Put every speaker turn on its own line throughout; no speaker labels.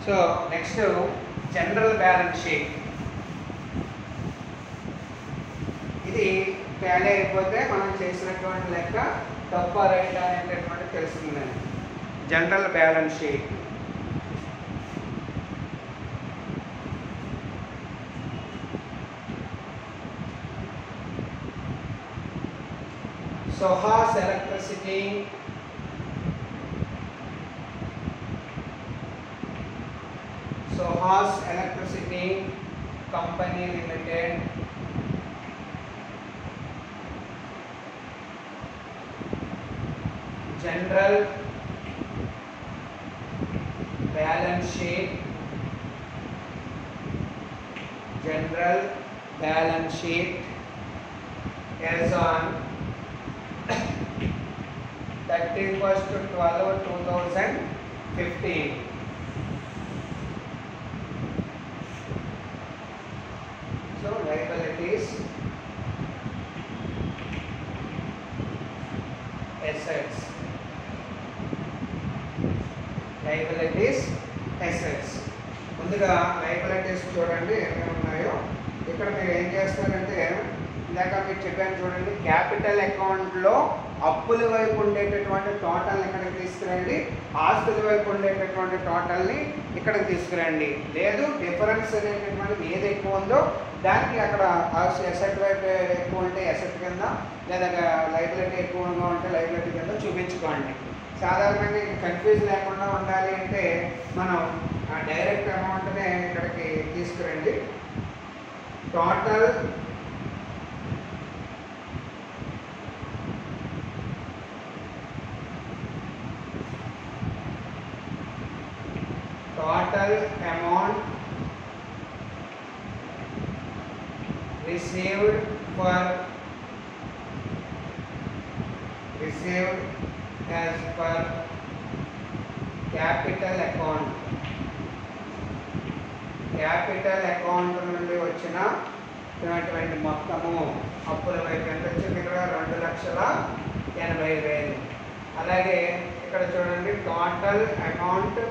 So next general balance sheet ఇది tally అయిపోతే మనం చేసినటువంటి లెక్క తప్ప రైట్ అనేటటువంటి తెలుస్తుంది general balance sheet Sohas Electricity Sohas Electricity Company Limited General Balance Sheet General Balance Sheet as on 31st to 12 2015 so liabilities assets liabilities assets ముందుగా liabilities చూడండి ఏమేమి ఉన్నాయో ఇక్కడ మీరు ఏం చేస్తారంటే ఇందాక మీకు చెప్పాను చూడండి క్యాపిటల్ అకౌంట్లో అప్పుల వైపు ఉండేటటువంటి టోటల్ ఇక్కడికి తీసుకురండి ఆస్తుల వైపు ఉండేటటువంటి టోటల్ని ఇక్కడికి తీసుకురండి లేదు డిఫరెన్స్ అనేటటువంటిది ఏది ఎక్కువ ఉందో దానికి అక్కడ ఎసెట్ వైపు ఎక్కువ ఉంటే ఎసెట్ కింద లేదా లైబిలిటీ ఎక్కువగా ఉంటే లైబిలిటీ కింద చూపించుకోండి సాధారణంగా కన్ఫ్యూజ్ లేకుండా ఉండాలి అంటే మనం డైరెక్ట్ అమౌంట్నే ఇక్కడికి తీసుకురండి total total amount received for received as per capital account capital account నుండి వచ్చిన ఇటువంటి మొత్తము అప్పుల వైపు ఎంత వచ్చింది ఇక్కడ రెండు లక్షల ఎనభై వేలు అలాగే ఇక్కడ చూడండి టోటల్ అమౌంట్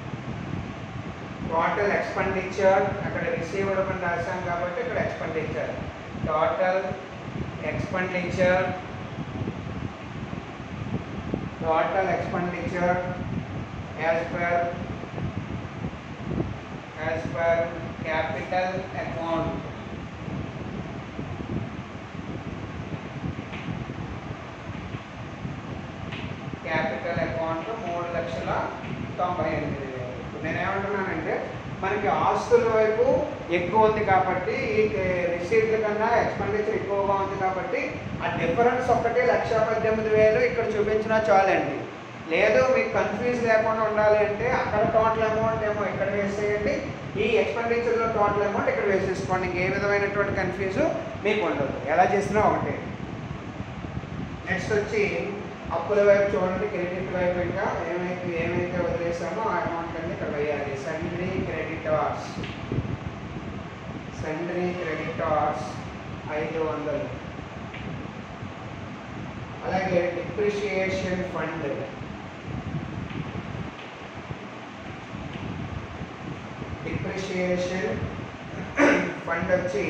టోటల్ ఎక్స్పెండిచర్ అక్కడ రిసీవ్డ్ అని రాసాం కాబట్టి ఇక్కడ expenditure total expenditure total expenditure as per as per capital account capital account మూడు లక్షల తొంభై ఎనిమిది వేలు ఇప్పుడు నేనేమంటున్నానంటే మనకి ఆస్తుల వైపు ఎక్కువ ఉంది కాబట్టి ఈ రిసీట్ల కన్నా ఎక్స్పెండిచర్ ఎక్కువగా ఉంది కాబట్టి ఆ డిఫరెన్స్ ఒక్కటే లక్ష పద్దెనిమిది వేలు ఇక్కడ చూపించినా చాలండి లేదు మీకు కన్ఫ్యూజ్ లేకుండా ఉండాలి అంటే అక్కడ టోటల్ అమౌంట్ ఏమో ఇక్కడ వేసేయండి ఈ ఎక్స్పెండిచర్లో టోటల్ అమౌంట్ ఇక్కడ వేసేసుకోండి ఇంకే విధమైనటువంటి కన్ఫ్యూజ్ మీకు ఉండదు ఎలా చేసినా ఒకటే నెక్స్ట్ వచ్చి అప్పుల వైపు చూడండి క్రెడిట్ వైపు ఇంకా ఏమైతే ఏమైతే వదిలేసామో ఆ అమౌంట్ అన్ని ఇక్కడ వేయాలి సండ్రీ క్రెడిటార్స్ సండ్రీ క్రెడిటార్స్ ఐదు వందలు అలాగే డిప్రిషియేషన్ ఫండ్ డిప్రిషియేషన్ ఫండ్ వచ్చి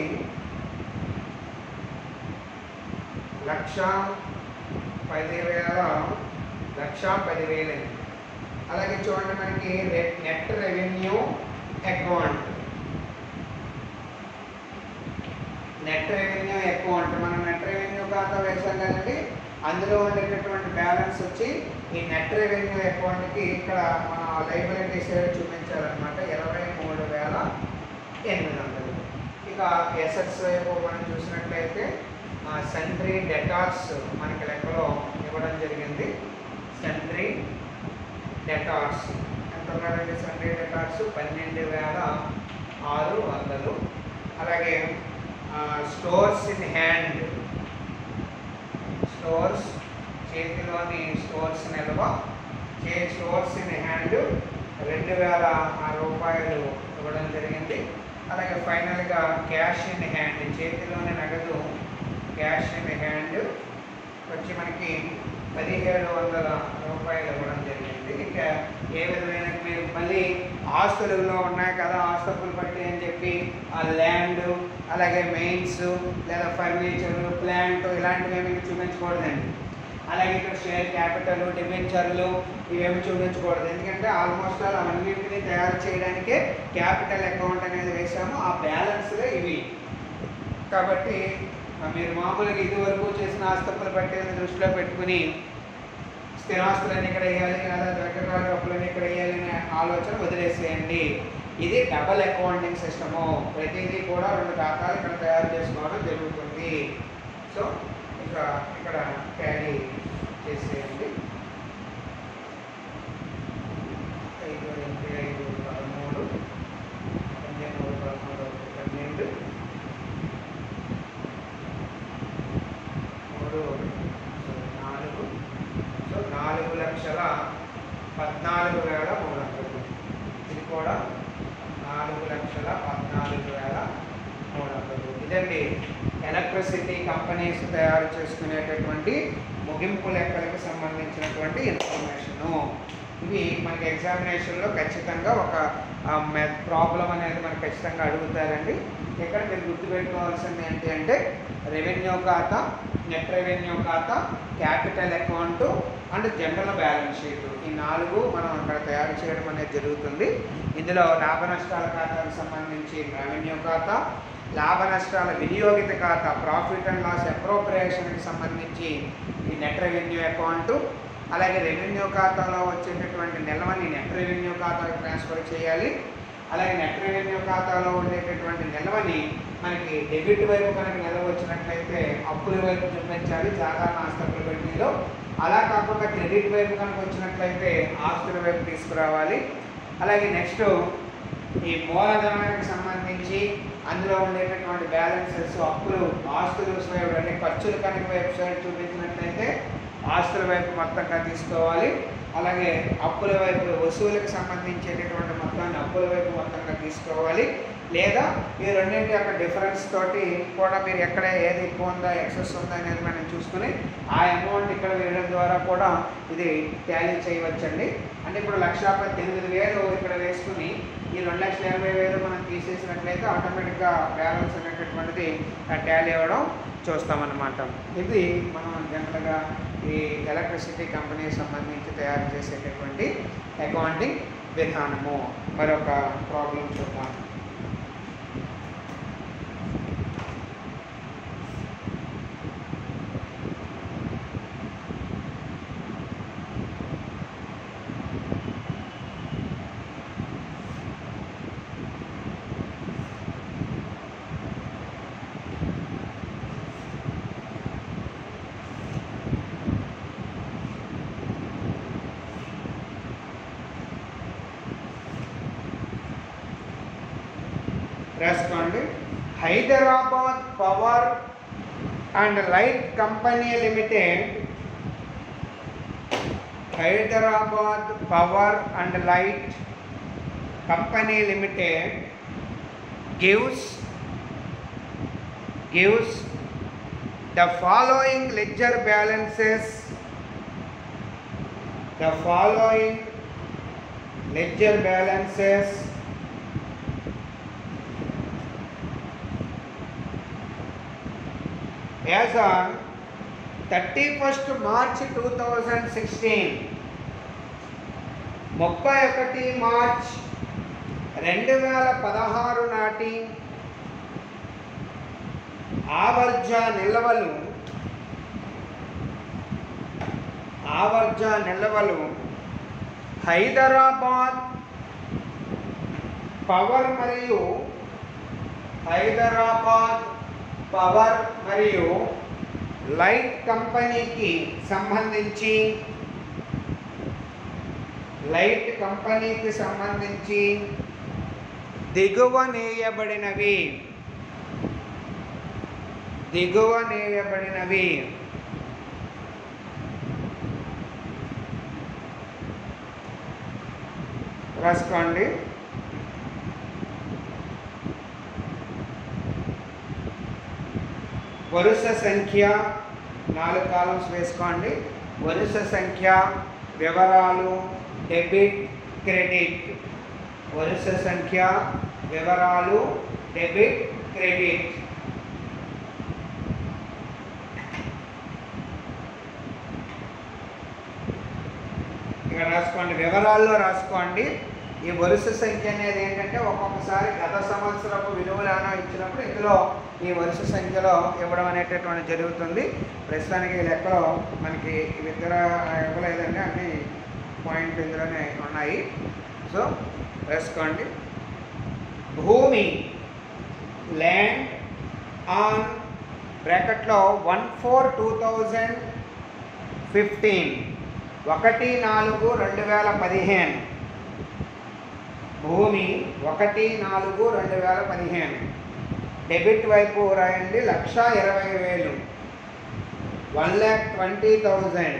లక్ష పదివేల లక్ష పదివేలు అలాగే చూడండి మనకి net revenue account net revenue account మనం నెట్ రెవెన్యూ ఖాతా వేసాం కదండి అందులో ఉండేటటువంటి బ్యాలెన్స్ వచ్చి ఈ నెట్ రెవెన్యూ అకౌంట్కి ఇక్కడ మన లైబిలిటీస్ చూపించాలన్నమాట ఇరవై మూడు వేల ఎనిమిది వందలు ఇక ఎసెట్స్ వైపు మనం చూసినట్లయితే సెంట్రీ డెటార్స్ మనకి లెక్కలో ఇవ్వడం జరిగింది సెంట్రీ డెటార్స్ ఎంత ఉన్నారండి సెంట్రీ డెటార్స్ పన్నెండు వేల ఆరు వందలు అలాగే స్టోర్స్ ఇన్ హ్యాండ్ స్టోర్స్ చేతిలోని స్టోర్స్ నిల్వ చే స్టోర్స్ ఇన్ హ్యాండ్ రెండు వేల రూపాయలు ఇవ్వడం జరిగింది అలాగే ఫైనల్గా క్యాష్ ఇన్ హ్యాండ్ చేతిలోని నగదు క్యాష్ ఇన్ హ్యాండ్ వచ్చి మనకి పదిహేడు వందల రూపాయలు ఇవ్వడం జరిగింది చేయండి ఇంకా ఏ విధమైన మీరు మళ్ళీ ఆస్తులలో ఉన్నాయి కదా ఆస్తులు బట్టి అని చెప్పి ఆ ల్యాండ్ అలాగే మెయిన్స్ లేదా ఫర్నిచర్ ప్లాంట్ ఇలాంటివి ఏమి చూపించకూడదండి అలాగే ఇక్కడ షేర్ క్యాపిటల్ డిబెంచర్లు ఇవేమి చూపించకూడదు ఎందుకంటే ఆల్మోస్ట్ ఆల్ అవన్నింటినీ తయారు చేయడానికే క్యాపిటల్ అకౌంట్ అనేది వేసాము ఆ బ్యాలెన్స్లే ఇవి కాబట్టి ఆ, మీరు మామూలుగా ఇదివరకు చేసిన ఆస్తులు పట్టేది దృష్టిలో పెట్టుకుని స్థిరాస్తులన్నీ ఇక్కడ వేయాలి లేదా ద్రవ్యకాల అప్పులన్నీ ఇక్కడ వేయాలి అనే ఆలోచన వదిలేసేయండి ఇది డబల్ అకౌంటింగ్ సిస్టము ప్రతిదీ కూడా రెండు ఖాతాలు ఇక్కడ తయారు చేసుకోవడం జరుగుతుంది సో ఇక ఇక్కడ క్యారీ చేసేయండి ఐదు ఎనిమిది ఐదు పదమూడు పన్నెండు పదమూడు పన్నెండు మూడు సో నాలుగు సో నాలుగు లక్షల పద్నాలుగు వేల మూడు వందలు ఇది కూడా నాలుగు లక్షల పద్నాలుగు వేల మూడు వందలు ఇదండి ఎలక్ట్రిసిటీ కంపెనీస్ తయారు చేసుకునేటటువంటి ముగింపు లెక్కలకు సంబంధించినటువంటి ఇన్ఫర్మేషను ఇవి మనకి ఎగ్జామినేషన్లో ఖచ్చితంగా ఒక ప్రాబ్లం అనేది మనకు ఖచ్చితంగా అడుగుతారండి ఇక్కడ మీరు గుర్తుపెట్టుకోవాల్సింది ఏంటి అంటే రెవెన్యూ ఖాతా నెట్ రెవెన్యూ ఖాతా capital account and general balance sheet ఈ నాలుగు మనం అక్కడ తయారు చేయడం అనేది జరుగుతుంది ఇందులో లాభ నష్టాల ఖాతాకు సంబంధించి రెవెన్యూ ఖాతా లాభ నష్టాల వినియోగిత ఖాతా ప్రాఫిట్ అండ్ లాస్ అప్రోప్రియేషన్కి సంబంధించి ఈ నెట్ రెవెన్యూ అకౌంట్ అలాగే రెవెన్యూ ఖాతాలో వచ్చేటటువంటి నిల్వని నెట్ రెవెన్యూ ఖాతాకు ట్రాన్స్ఫర్ చేయాలి అలాగే నెట్ రెవెన్యూ ఖాతాలో ఉండేటటువంటి నిల్వని మనకి డెబిట్ వైపు కనుక నిల్వ వచ్చినట్లయితే అప్పుల వైపు చూపించాలి సాధారణ ఆస్తుల బట్టిలో అలా కాకుండా క్రెడిట్ వైపు కనుక వచ్చినట్లయితే ఆస్తుల వైపు తీసుకురావాలి అలాగే నెక్స్ట్ ఈ మూలధనానికి సంబంధించి అందులో ఉండేటటువంటి బ్యాలెన్సెస్ అప్పులు ఆస్తులు వైపు అంటే ఖర్చులు కనుక వెబ్సైట్ చూపించినట్లయితే ఆస్తుల వైపు మొత్తంగా తీసుకోవాలి అలాగే అప్పుల వైపు వసూలుకి సంబంధించేటటువంటి మొత్తాన్ని అప్పుల వైపు మొత్తంగా తీసుకోవాలి లేదా ఈ రెండింటి యొక్క డిఫరెన్స్ తోటి కూడా మీరు ఎక్కడ ఏది ఎక్కువ ఉందా ఎక్సెస్ ఉందా అనేది మనం చూసుకుని ఆ అమౌంట్ ఇక్కడ వేయడం ద్వారా కూడా ఇది ట్యాలీ చేయవచ్చండి అంటే ఇప్పుడు లక్ష పద్దెనిమిది వేలు ఇక్కడ వేసుకుని ఈ రెండు లక్షల ఎనభై వేలు మనం తీసేసినట్లయితే ఆటోమేటిక్గా బ్యాలెన్స్ అనేటటువంటిది ట్యాలీ అవ్వడం చూస్తామన్నమాట ఇది మనం జనరల్గా ఈ ఎలక్ట్రిసిటీ కంపెనీ సంబంధించి తయారు చేసేటటువంటి అకౌంటింగ్ విధానము మరొక ప్రాబ్లం చూద్దాం రాసుకోండి Hyderabad power and light company limited Hyderabad power and light company limited gives gives the following ledger balances the following ledger balances as on 31st March 2016 ముప్పై ఒకటి మార్చ్ రెండు వేల పదహారు నాటి ఆవర్జ నిల్వలు ఆవర్జ నిల్వలు హైదరాబాద్ పవర్ మరియు హైదరాబాద్ పవర్ మరియు లైట్ కంపెనీకి సంబంధించి లైట్ కంపెనీకి సంబంధించి దిగువ నేయబడినవి దిగువ నేయబడినవి రాసుకోండి వరుస సంఖ్య నాలుగు కాలమ్స్ వేసుకోండి వరుస సంఖ్య వివరాలు డెబిట్ క్రెడిట్ వరుస సంఖ్య వివరాలు డెబిట్ క్రెడిట్ ఇక్కడ రాసుకోండి వివరాల్లో రాసుకోండి ఈ వరుస సంఖ్య అనేది ఏంటంటే ఒక్కొక్కసారి గత సంవత్సరపు విలువలను ఇచ్చినప్పుడు ఇందులో ఈ వరుస సంఖ్యలో ఇవ్వడం అనేటటువంటి జరుగుతుంది ప్రస్తుతానికి ఈ లెక్కలో మనకి ఇవి ఇద్దరు ఇవ్వలేదండి అన్ని పాయింట్ ఇందులోనే ఉన్నాయి సో రాసుకోండి భూమి ల్యాండ్ ఆన్ బ్రాకెట్లో one four two thousand fifteen ఒకటి నాలుగు రెండు వేల పదిహేను భూమి ఒకటి నాలుగు రెండు వేల పదిహేను డెబిట్ వైపు రాయండి లక్ష ఇరవై వేలు one lakh twenty thousand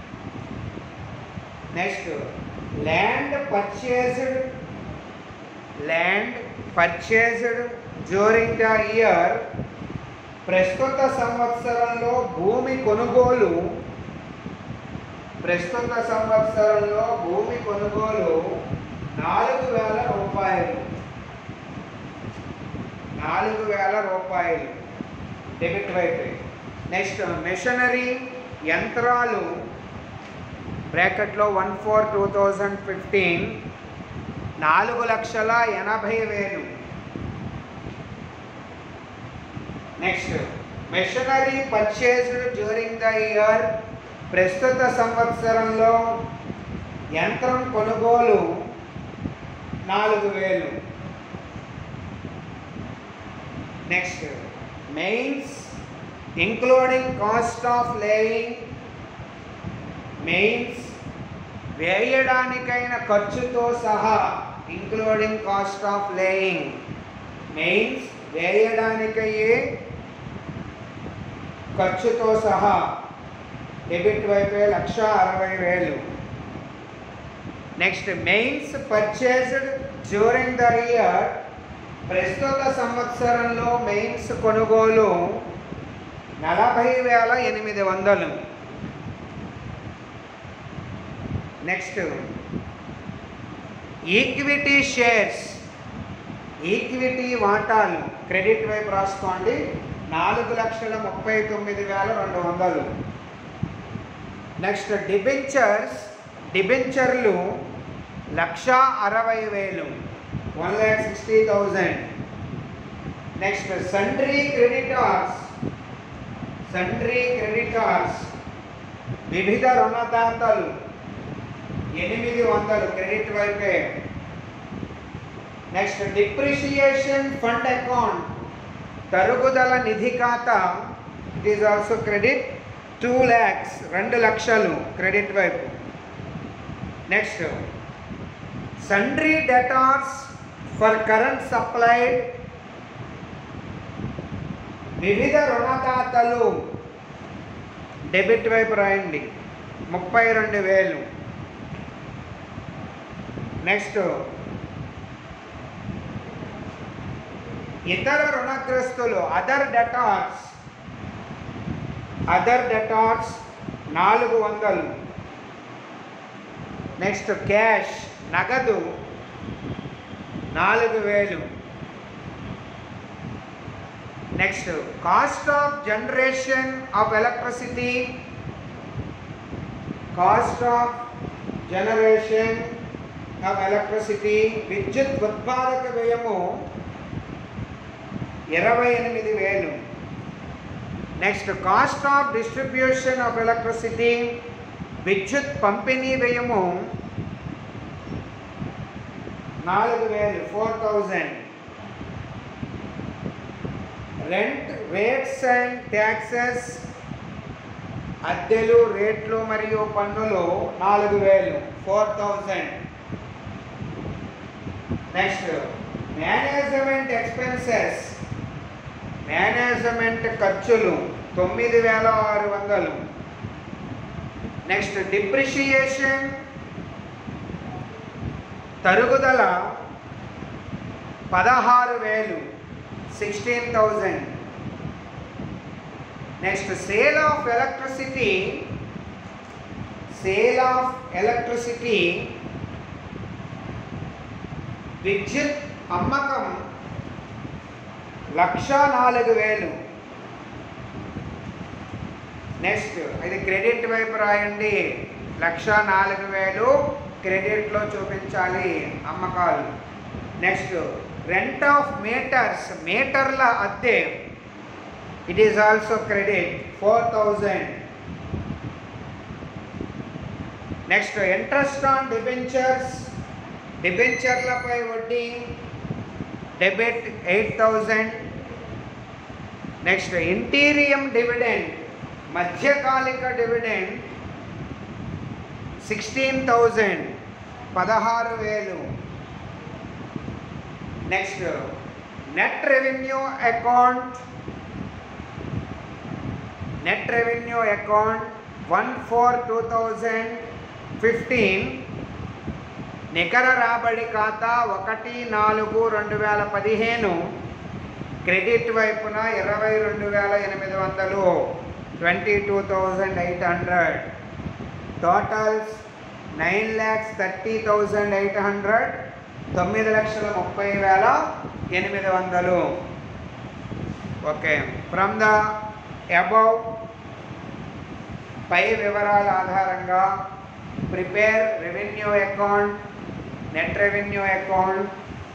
next land purchased land purchased during the year ప్రస్తుత సంవత్సరంలో భూమి కొనుగోలు ప్రస్తుత సంవత్సరంలో భూమి కొనుగోలు నాలుగు వేల రూపాయలు నాలుగు వేల రూపాయలు డెబిట్ వైపు నెక్స్ట్ మెషనరీ యంత్రాలు బ్రాకెట్లో one four two thousand fifteen నాలుగు లక్షల ఎనభై వేలు next machinery purchased during the year ప్రస్తుత సంవత్సరంలో యంత్రం కొనుగోలు నాలుగు వేలు next mains including cost of laying mains వేయడానికైన ఖర్చుతో సహా including cost of laying mains వేయడానికయ్యే ఖర్చుతో సహా డెబిట్ వైపే లక్ష అరవై వేలు next mains purchased during the year ప్రస్తుత సంవత్సరంలో మెయిన్స్ కొనుగోలు నలభై వేల ఎనిమిది వందలు నెక్స్ట్ ఈక్విటీ షేర్స్ ఈక్విటీ వాటాలు క్రెడిట్ వైపు రాసుకోండి నాలుగు లక్షల ముప్పై తొమ్మిది వేల రెండు వందలు నెక్స్ట్ డిబెంచర్స్ డిబెంచర్లు లక్ష అరవై వేలు one lakh sixty thousand next sundry creditors sundry creditors వివిధ రుణదాతలు ఎనిమిది వందలు క్రెడిట్ వైపే నెక్స్ట్ డిప్రిషియేషన్ ఫండ్ అకౌంట్ తరుగుదల నిధి ఖాతా it is also credit two lakhs రెండు లక్షలు క్రెడిట్ వైపు next sundry debtors for current supplied వివిధ రుణదాతలు డెబిట్ వైపు రాయండి ముప్పై రెండు వేలు నెక్స్ట్ ఇతర రుణగ్రస్తులు అదర్ డెటార్స్ అదర్ డెటార్స్ నాలుగు వందలు నెక్స్ట్ క్యాష్ నగదు నాలుగు వేలు next cost of generation of electricity cost of generation of electricity విద్యుత్ ఉత్పాదక వ్యయము ఇరవై ఎనిమిది వేలు next cost of distribution of electricity విద్యుత్ పంపిణీ వ్యయము నాలుగు వేలు four thousand rent rates and taxes అద్దెలు రేట్లు మరియు పన్నులు నాలుగు వేలు four thousand next management expenses management ఖర్చులు తొమ్మిది వేల ఆరు వందలు నెక్స్ట్ డిప్రిషియేషన్ తరుగుదల పదహారు వేలు sixteen thousand next sale of electricity sale of electricity విద్యుత్ అమ్మకం లక్ష నాలుగు వేలు నెక్స్ట్ ఇది క్రెడిట్ వైపు రాయండి లక్ష నాలుగు వేలు క్రెడిట్లో చూపించాలి అమ్మకాలు నెక్స్ట్ రెంట్ ఆఫ్ మీటర్స్ మీటర్ల అద్దె it is also credit four thousand next interest on debentures డిబెంచర్లపై వడ్డీ debit eight thousand next interim dividend మధ్యకాలిక డివిడెండ్ సిక్స్టీన్ థౌజండ్ పదహారు వేలు next net revenue account net revenue account one four two thousand fifteen నికర రాబడి ఖాతా ఒకటి నాలుగు రెండు వేల పదిహేను క్రెడిట్ వైపున ఇరవై రెండు వేల ఎనిమిది వందలు twenty two thousand eight hundred totals nine lakhs thirty thousand eight hundred తొమ్మిది లక్షల ముప్పై వేల ఎనిమిది వందలు ఓకే ఫ్రమ్ ద అబౌవ్ పై వివరాల ఆధారంగా prepare revenue account net revenue account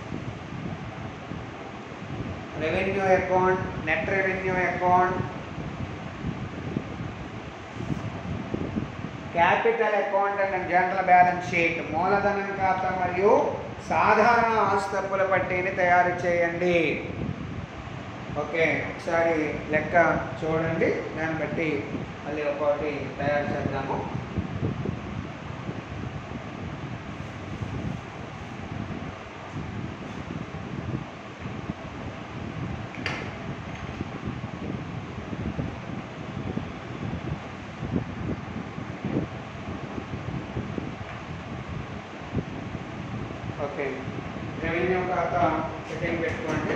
revenue account net revenue account capital account and general balance sheet మూలధనం ఖాతా మరియు సాధారణ ఆస్తుల పట్టీని తయారు చేయండి ఓకే ఒకసారి లెక్క చూడండి దాన్ని బట్టి మళ్ళీ ఒక్కొక్కటి తయారు చేద్దాము ఓకే రెవెన్యూ ఖాతా సెట్టింగ్ పెట్టుకోండి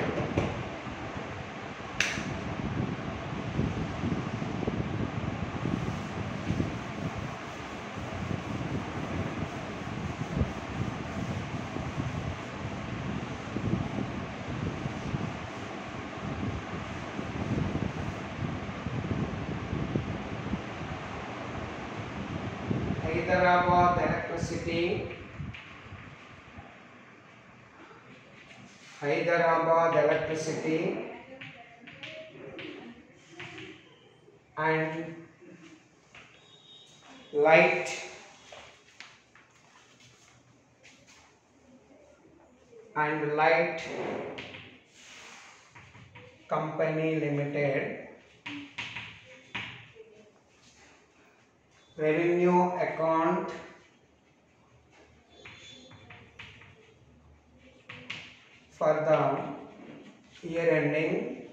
Hyderabad electricity Hyderabad electricity and light and light company limited revenue account for the year ending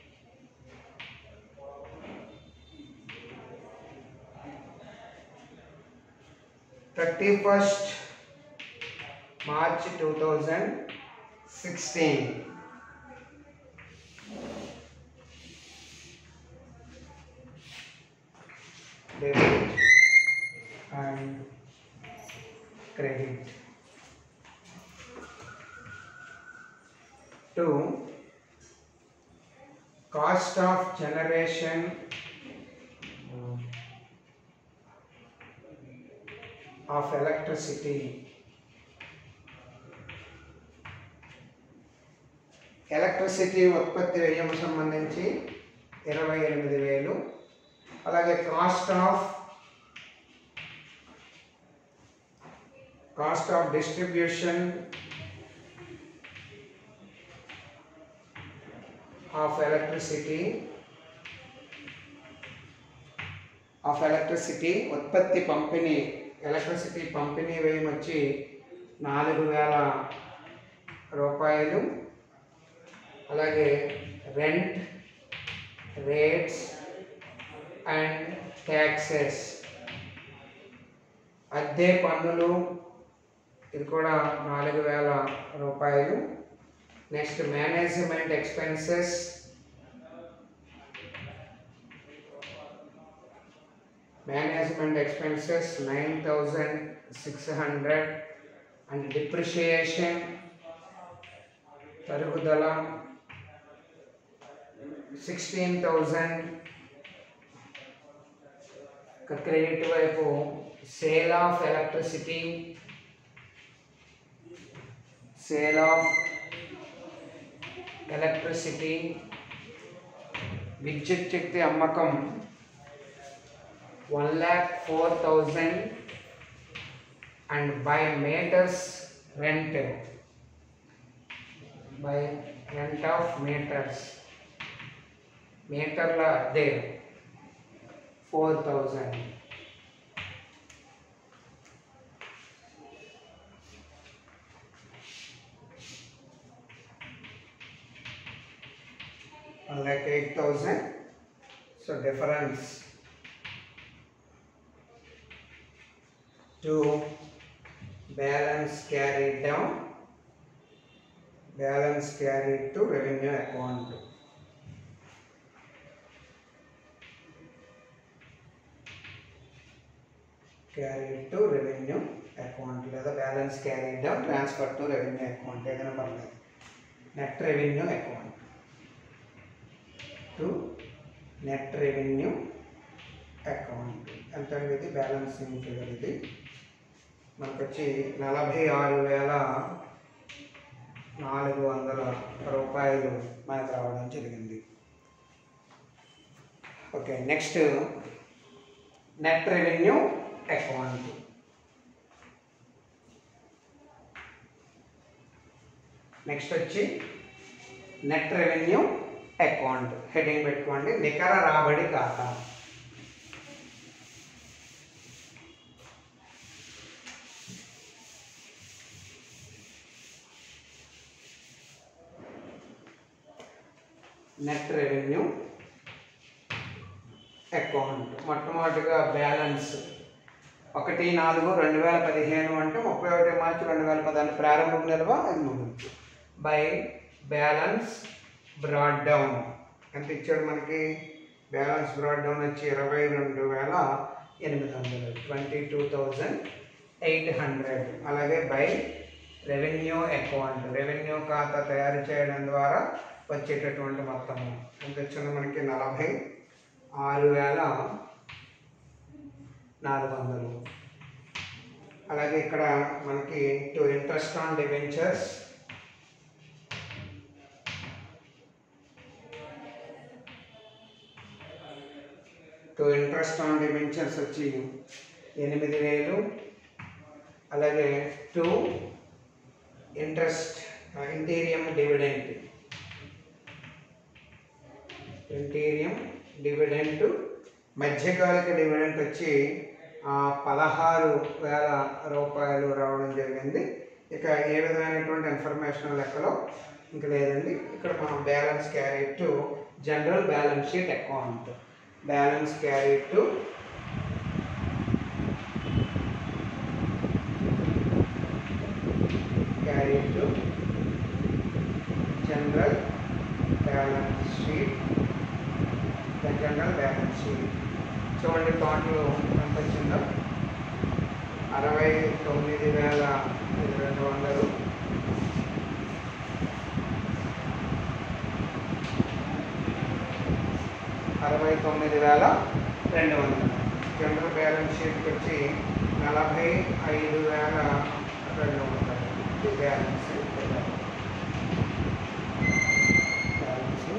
thirty-first March two thousand sixteen. Debit and credit. Two, cost of generation of electricity. Electricity ఉత్పత్తి వ్యయం సంబంధించి ఇరవై ఎనిమిది వేలు అలాగే cost of cost of distribution of electricity of electricity ఉత్పత్తి పంపిణీ electricity పంపిణీ వ్యయం వచ్చి నాలుగు వేల రూపాయలు అలాగే రెంట్ రేట్స్ అండ్ ట్యాక్సెస్ అద్దె పన్నులు ఇది కూడా నాలుగు వేల రూపాయలు next management expenses management expenses nine thousand six hundred and depreciation తరుగుదల సిక్స్టీన్ థౌజండ్ క్రెడిట్ వైపు sale of electricity sale of electricity విద్యుత్ శక్తి అమ్మకం one lakh four thousand and by meters rent by rent of meters మీటర్ల అద్దె four thousand one lakh eight thousand so difference to balance carried down balance carried to revenue account carried to revenue account లేదా balance carried down transfer to revenue account ఏదైనా పర్లేదు net revenue account to net revenue account ఎంత అండి ఇది balancing figure ఇది మనకు వచ్చి నలభై ఆరు వేల నాలుగు వందల రూపాయలు మనకు రావడం జరిగింది okay next net revenue account next వచ్చి నెట్ రెవెన్యూ అకౌంట్ హెడింగ్ పెట్టుకోండి నికర రాబడి ఖాతా నెట్ రెవెన్యూ అకౌంట్ మొట్టమొదటిగా బ్యాలెన్స్ ఒకటి నాలుగు రెండు వేల పదిహేను అంటే ముప్పై ఒకటి మార్చి రెండు వేల పదహారు ప్రారంభ నిల్వ అది ముగింపు బై బ్యాలెన్స్ బ్రాడ్ డౌన్ ఎంత ఇచ్చాడు మనకి బ్యాలెన్స్ బ్రాడ్ డౌన్ వచ్చి ఇరవై రెండు వేల ఎనిమిది వందలు twenty two thousand eight hundred అలాగే బై రెవెన్యూ అకౌంట్ రెవెన్యూ ఖాతా తయారు చేయడం ద్వారా వచ్చేటటువంటి మొత్తము ఎంత వచ్చింది మనకి నలభై ఆరు వేల నాలుగు వందలు అలాగే ఇక్కడ మనకి to interest on debentures to interest on debentures వచ్చి ఎనిమిది వేలు అలాగే to interest interim dividend interim dividend మధ్యకాలిక డివిడెంట్ వచ్చి ఆ, పదహారు వేల రూపాయలు రావడం జరిగింది ఇక ఏ విధమైనటువంటి ఇన్ఫర్మేషన్ లెక్కలో ఇంక లేదండి ఇక్కడ మనం balance carry to general balance sheet account balance carry to carry to general balance sheet the general balance sheet చూడండి టోటల్ ఎంత వచ్చిందో అరవై తొమ్మిది వేల రెండు వందలు అరవై తొమ్మిది వేల రెండు వందలు జనరల్ బ్యాలెన్స్ షీట్కి వచ్చి నలభై ఐదు వేల రెండు వందలు ఇది balance balance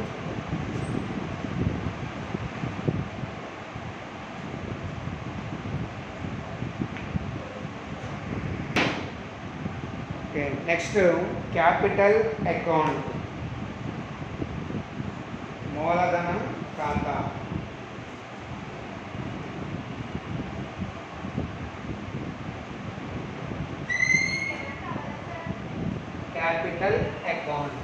okay next capital account మూలధనం ఖాతా క్యాపిటల్ అకౌంట్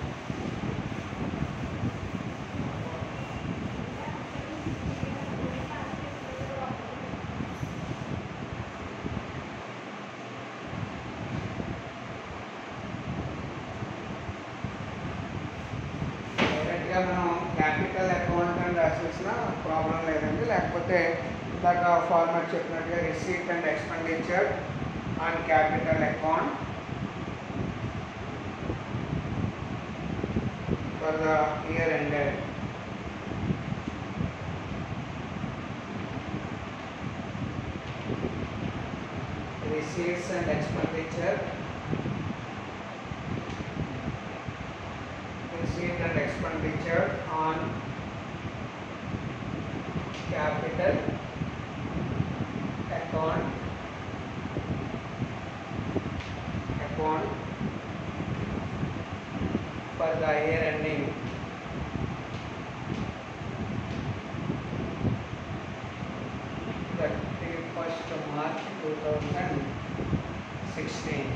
డైరెక్ట్గా మనం క్యాపిటల్ అకౌంట్ అని రాసేసిన ప్రాబ్లం లేదండి లేకపోతే ఇందాక ఫార్మాట్ చెప్పినట్టుగా receipt and expenditure on capital account for the year ended. Receipts and expenditure. Receipt and expenditure on capital account account for the year ending thirty first March two thousand sixteen.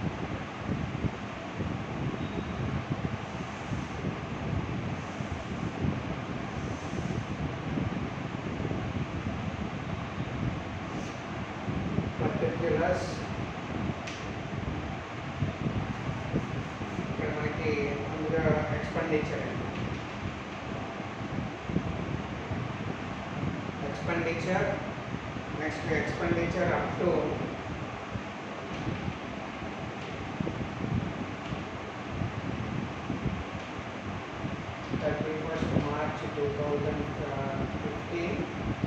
Particulars ఇక్కడ మనకి ముందుగా expenditure expenditure next expenditure up to thirty first March two thousand fifteen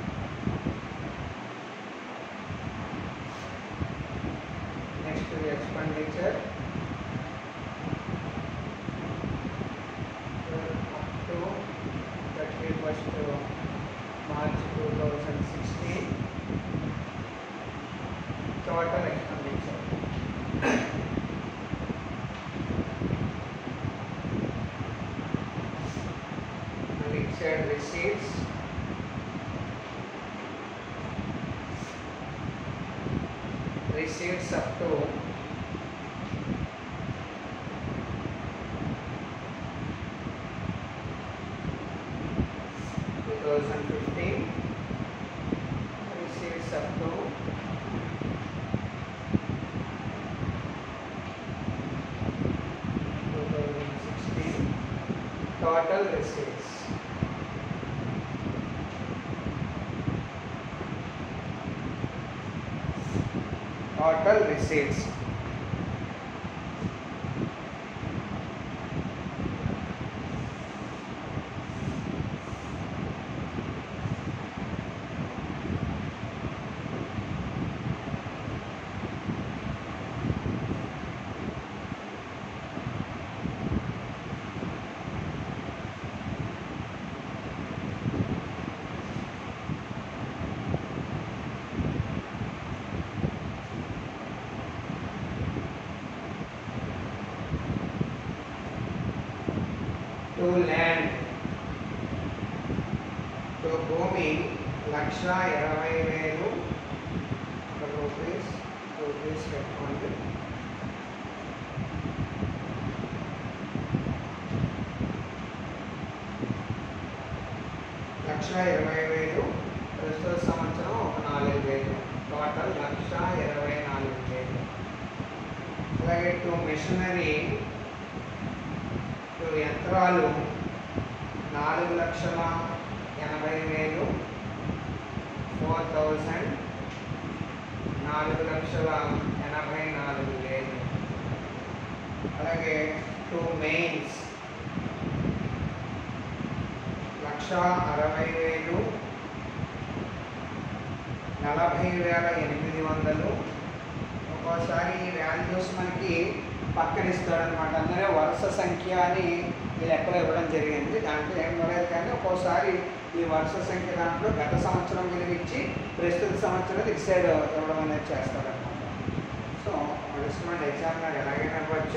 next expenditure up to 31st March 2016 total expenditure. And it said receipts. Receipts up to two thousand fifteen. Receipts up to two thousand sixteen. Total receipts. Total receipts. To land to భూమి లక్ష ఇరవై వేలు rupees rupees పెట్టుకోండి లక్ష ఇరవై వేలు ప్రస్తుత సంవత్సరం ఒక నాలుగు వేలు టోటల్ లక్ష ఇరవై నాలుగు వేలు అలాగే టు మిషనరీ టు యంత్రాలు నాలుగు లక్షల ఎనభై వేలు ఫోర్ థౌజండ్ నాలుగు లక్షల ఎనభై నాలుగు వేలు అలాగే టూ మెయిన్స్ లక్ష అరవై వేలు నలభై వేల ఎనిమిది వందలు ఒక్కోసారి ఈ వాల్యూస్ మనకి పక్కన ఇస్తాడనమాట అందులో వరుస సంఖ్య అని ఈ లెక్కలో ఇవ్వడం జరిగింది దాంట్లో ఏం లేదు కానీ ఒక్కోసారి ఈ వరుస సంఖ్య దాంట్లో గత సంవత్సరం విలువ ఇచ్చి ప్రస్తుత సంవత్సరం ఇటు సైడ్ ఇవ్వడం అనేది చేస్తారనమాట సో ఇన్స్ట్రుమెంట్ ఎగ్జామినర్ ఎలాగైనా ఇవ్వచ్చు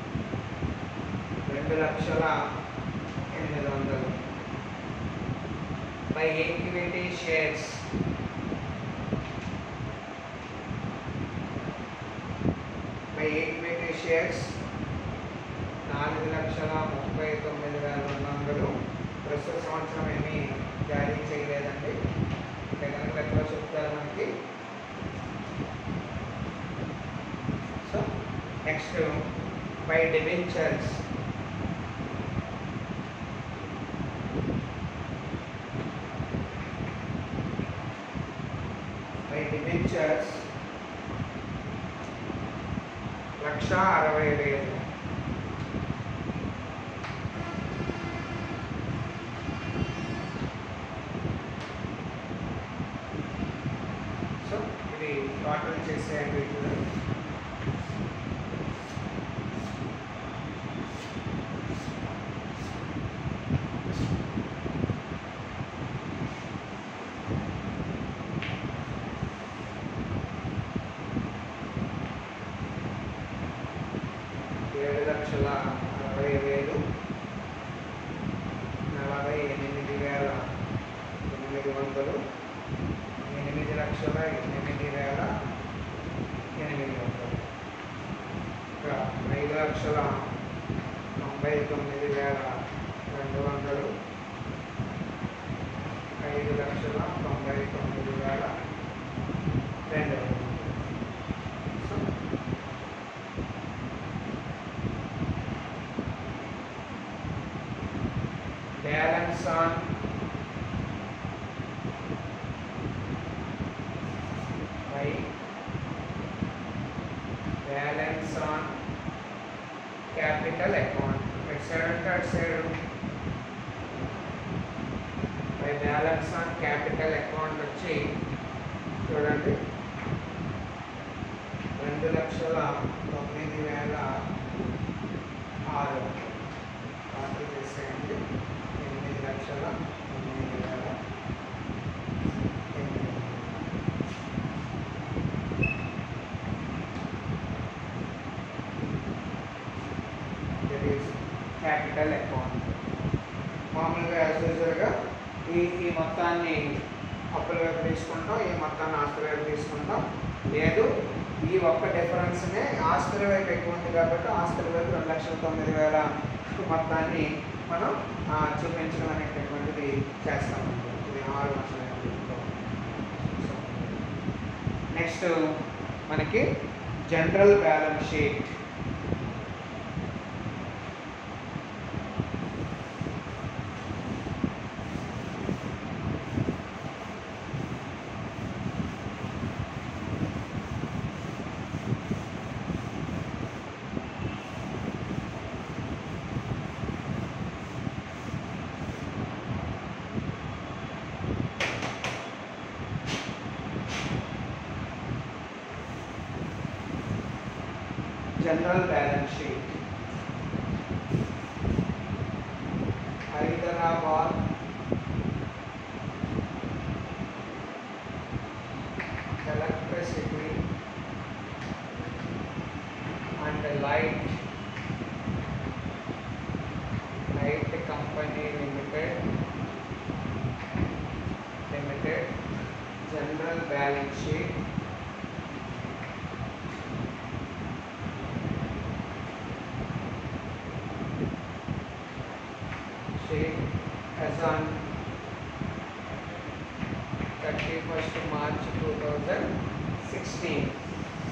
రెండు లక్షల ఎనిమిది వందలు by equity shares by equity shares నాలుగు లక్షల ముప్పై తొమ్మిది వేల రెండు వందలు ప్రస్తుత సంవత్సరం ఏమీ జారీ చేయలేదండి అంటే కనుక ఎక్కడ చెప్తారు మనకి so next by debentures by debentures లక్ష అరవై వేలు వీటిలో ఏడు లక్షల అరవై వేలు నలభై ఎనిమిది వేల ఎనిమిది వందలు ఎనిమిది లక్షల ఎనిమిది వేల ఎనిమిది వందలు ఇంకా ఐదు లక్షల తొంభై తొమ్మిది వేల రెండు వందలు ఐదు లక్షల తొంభై తొమ్మిది వేల రెండు వందలు so balance on by balance on capital account at side at side by balance on capital account వచ్చి చూడండి రెండు లక్షల తొమ్మిది వేల ఆరు కాపీ చేసేయండి ఎనిమిది లక్షల తొమ్మిది వేల ఎనిమిది దట్ ఈస్ క్యాపిటల్ అకౌంట్ మామూలుగా యాజ్ యూజువల్గా ఈ ఈ మొత్తాన్ని అప్పుల వైపు తీసుకుంటాం ఈ మొత్తాన్ని ఆస్తుల వైపు తీసుకుంటాం లేదు ఈ ఒక్క డిఫరెన్స్నే ఆస్తుల వైపు ఎక్కువ ఉంది కాబట్టి ఆస్తుల వైపు రెండు లక్షల తొమ్మిది వేల మొత్తాన్ని మనం ఆ, చూపించడం అనేటటువంటిది చేస్తాం ఇది ఆరు లక్షల నెక్స్ట్ మనకి general balance sheet general balance sheet Hyderabad electricity and light light company limited limited general balance sheet sheet as on 31st March 2016.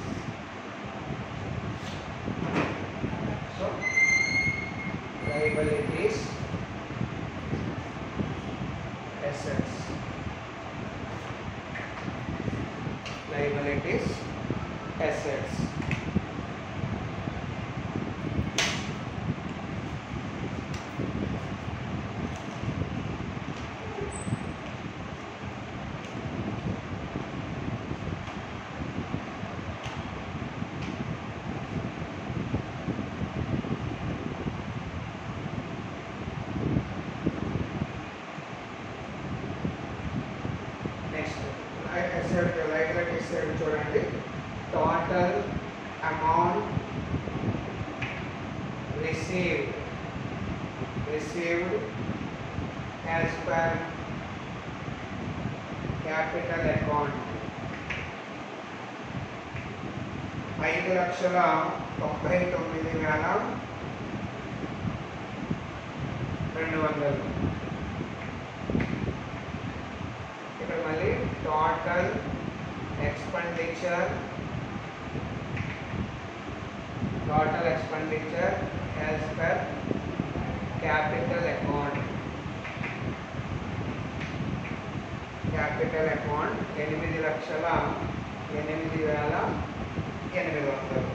So, liabilities, assets, liabilities, assets. Next asset liability side చూడండి total amount received received as per capital account ఐదు లక్షల తొంభై తొమ్మిది వేల రెండు వందలు ఇక్కడ మళ్ళీ total expenditure total expenditure as per capital account capital account ఎనిమిది లక్షల ఎనిమిది వేల ఎనిమిది వందలు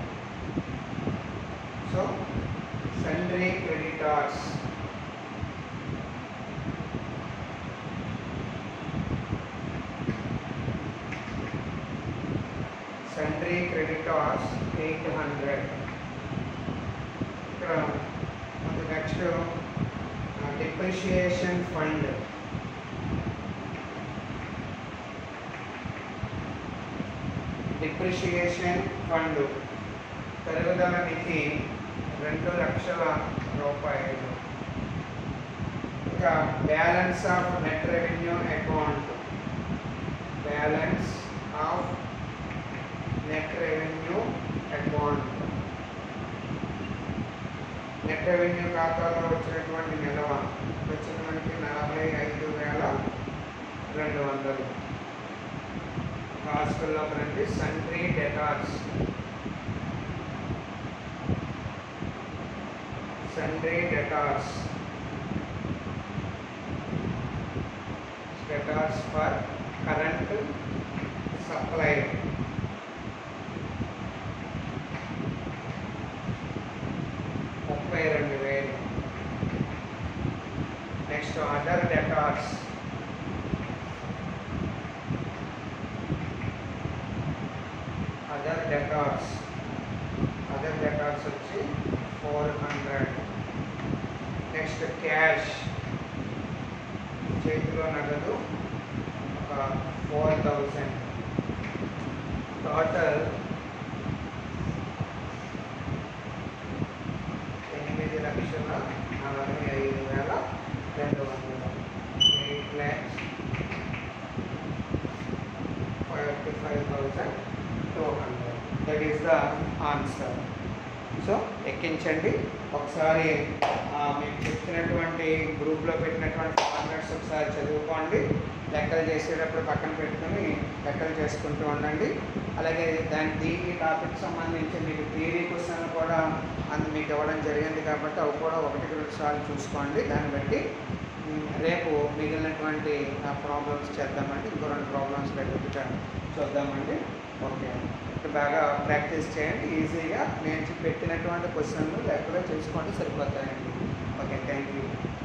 so sundry creditors sundry creditors eight hundred ఇక్కడ మనకు next depreciation fund depreciation fund పెరుగుదల నిధి రెండు లక్షల రూపాయలు ఇంకా balance of net revenue account balance of net revenue account net revenue ఖాతాలో వచ్చినటువంటి నిల్వ వచ్చిన మనకి నలభై ఐదు వేల రెండు వందలు కాస్టుల్లో రండి sundry debtors sundry debtors debtors for current supply ముప్పై రెండు వేలు next other debtors other debtors other debtors వచ్చి ఫోర్ హండ్రెడ్ నెక్స్ట్ క్యాష్ చేతిలో నగదు ఒక ఫోర్ థౌజండ్ టోటల్ ఎనిమిది లక్షల నలభై ఐదు వేల రెండు వందలు eight lakhs fifty five thousand two hundred that is the answer so ఎక్కించండి ఒకసారి ఆ, మీకు చెప్పినటువంటి గ్రూప్లో పెట్టినటువంటి ఫార్మాట్స్ ఒకసారి చదువుకోండి లెక్కలు చేసేటప్పుడు పక్కన పెట్టుకొని లెక్కలు చేసుకుంటూ ఉండండి అలాగే దాని దీని టాపిక్ సంబంధించి మీకు థియరీ క్వశ్చన్లు కూడా అందు మీకు ఇవ్వడం జరిగింది కాబట్టి అవి కూడా ఒకటికి రెండు సార్లు చూసుకోండి దాన్ని బట్టి మ్, రేపు మిగిలినటువంటి ప్రాబ్లమ్స్ చేద్దామండి ఇంకో రెండు ప్రాబ్లమ్స్ పెట్టుకుంటా చూద్దామండి ఓకే ఇప్పుడు బాగా ప్రాక్టీస్ చేయండి ఈజీగా నేను పెట్టినటువంటి క్వశ్చన్లు లెక్కలో చూసుకోండి సరిపోతాయండి ఓకే థ్యాంక్ యూ